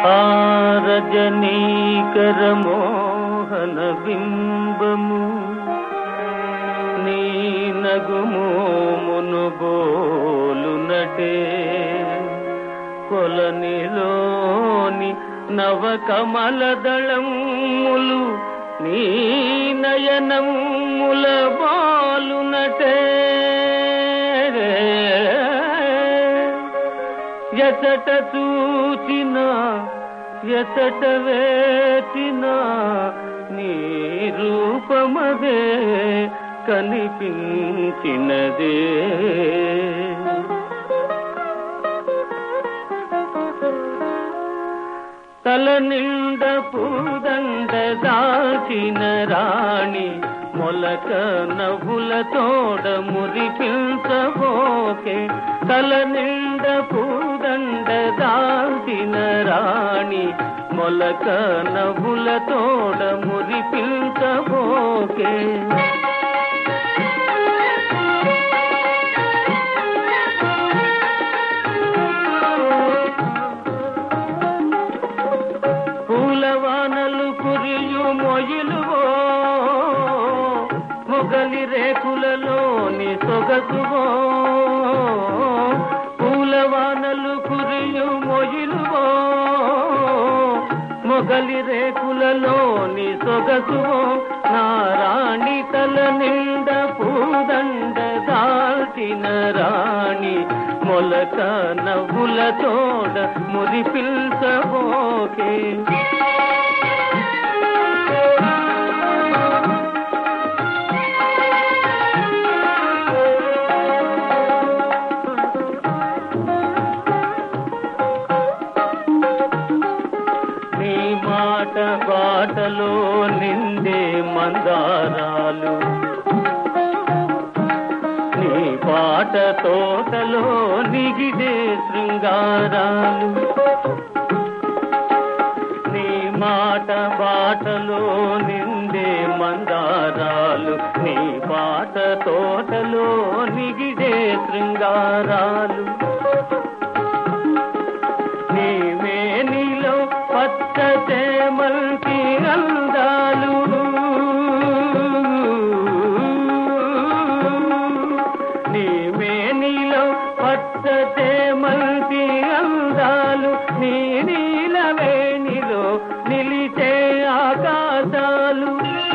ఆ రజనీకర మోహన బింబము నీ నగుమోమును బోలునటే కొలనిలోని నవకమలదళములు నీ నయనముల బాలునటే ఎచట చూచిన ఎచట వేచిన నీ రూపమదే కనిపించినదే తల నిండ పూదండ దాచిన రాణి మొలక నవ్వుల తోడ మురిపించబోకే తల నిండ పూదండ దాచిన రాణి మొలక నవ్వుల తోడ మురిపించబోకే పూలవానలు కురియు మొయిలువో మొగలి రేకులలోని సొగసువో పూలవానలు కురియు మొయిలువో మొగలి రేకులలోని సొగసువో నారాణి తల నిండ పూదండ దాల్చిన రాణి మొలక నవ్వుల తోడ మురిపిల్సబోకే నీ మాట బాటలో నిండే మందారాలు నీ పాట తోటలో నిగిడే శృంగారాలు నీ మాట బాటలో నిండే మందారాలు నీ పాట తోటలో నిగిడే శృంగారాలు నీవే నీలో పచ్చ చేమల్కి అందాలు నీవే నీలో పచ్చ చేమల్కి అందాలు నీ నీలవేణిలో నిలిచే ఆకాశాలు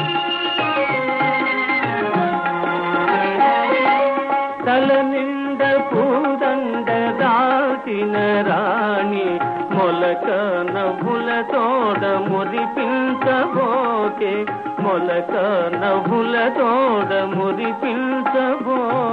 తల నిండ పూదండ దాచిన రాణి మొలక నవ్వుల తోడ మురిపించబోకే మొలక నవ్వుల తోడ మురిపించబో